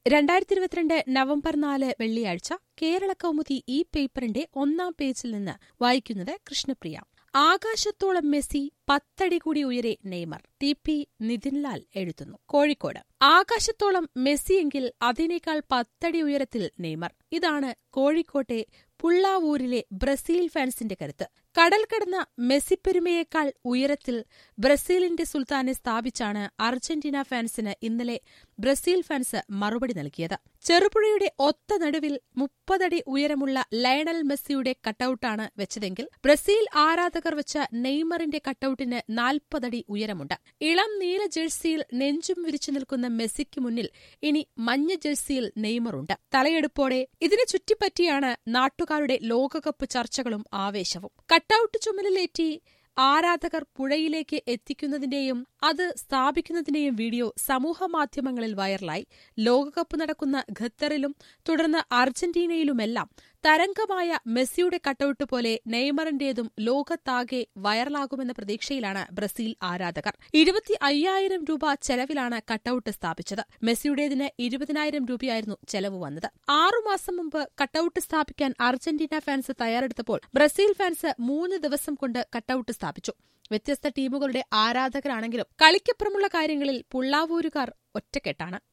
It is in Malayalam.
രണ്ടായിരത്തി ഇരുപത്തിരണ്ട് നവംബർ നാല് വെള്ളിയാഴ്ച കേരള കൗമുദി ഈ പേപ്പറിന്റെ ഒന്നാം പേജിൽ നിന്ന് വായിക്കുന്നത് കൃഷ്ണപ്രിയ ആകാശത്തോളം മെസ്സി പത്തടി കൂടി ഉയരെ നെയ്മർ ടി പി നിതിൻലാൽ എഴുതുന്നു കോഴിക്കോട് ആകാശത്തോളം മെസ്സിയെങ്കിൽ അതിനേക്കാൾ പത്തടി ഉയരത്തിൽ നെയ്മർ ഇതാണ് കോഴിക്കോട്ടെ പുള്ളാവൂരിലെ ബ്രസീൽ ഫാൻസിന്റെ കരുത്ത് കടൽ കടന്ന മെസ്സിപ്പെരുമയേക്കാൾ ഉയരത്തിൽ ബ്രസീലിന്റെ സുൽത്താനെ സ്ഥാപിച്ചാണ് അർജന്റീന ഫാൻസിന് ഇന്നലെ ബ്രസീൽ ഫാൻസ് മറുപടി നൽകിയത് ചെറുപുഴയുടെ ഒത്ത നടുവിൽ മുപ്പതടി ഉയരമുള്ള ലയണൽ മെസ്സിയുടെ കട്ടൌട്ടാണ് വെച്ചതെങ്കിൽ ബ്രസീൽ ആരാധകർ വെച്ച നെയ്മറിന്റെ കട്ടൌട്ടിന് നാൽപ്പതടി ഉയരമുണ്ട് ഇളം നീല ജേഴ്സിയിൽ നെഞ്ചും വിരിച്ചു നിൽക്കുന്ന മെസ്സിക്ക് മുന്നിൽ ഇനി മഞ്ഞ ജേഴ്സിയിൽ നെയ്മറുണ്ട് തലയെടുപ്പോടെ ഇതിനെ ചുറ്റിപ്പറ്റിയാണ് നാട്ടുകാരുടെ ലോകകപ്പ് ചർച്ചകളും ആവേശവും കട്ടൌട്ട് ചുമലിലേറ്റി ആരാധകർ പുഴയിലേക്ക് എത്തിക്കുന്നതിന്റെയും അത് സ്ഥാപിക്കുന്നതിന്റെയും വീഡിയോ സമൂഹമാധ്യമങ്ങളിൽ വൈറലായി ലോകകപ്പ് നടക്കുന്ന ഖത്തറിലും തുടർന്ന് അർജന്റീനയിലുമെല്ലാം തരംഗമായ മെസ്സിയുടെ കട്ടൌട്ട് പോലെ നെയ്മറിന്റേതും ലോകത്താകെ വൈറലാകുമെന്ന പ്രതീക്ഷയിലാണ് ബ്രസീൽ ആരാധകർ ഇരുപത്തി അയ്യായിരം രൂപ ചെലവിലാണ് കട്ടൌട്ട് സ്ഥാപിച്ചത് മെസ്സിയുടേതിന് ഇരുപതിനായിരം രൂപയായിരുന്നു ചെലവ് വന്നത് ആറുമാസം മുമ്പ് കട്ടൌട്ട് സ്ഥാപിക്കാൻ അർജന്റീന ഫാൻസ് തയ്യാറെടുത്തപ്പോൾ ബ്രസീൽ ഫാൻസ് മൂന്ന് ദിവസം കൊണ്ട് കട്ടൌട്ട് സ്ഥാപിച്ചു വ്യത്യസ്ത ടീമുകളുടെ ആരാധകരാണെങ്കിലും കളിക്കപ്പുറമുള്ള കാര്യങ്ങളിൽ പുള്ളാവൂരുകാർ ഒറ്റക്കെട്ടാണ്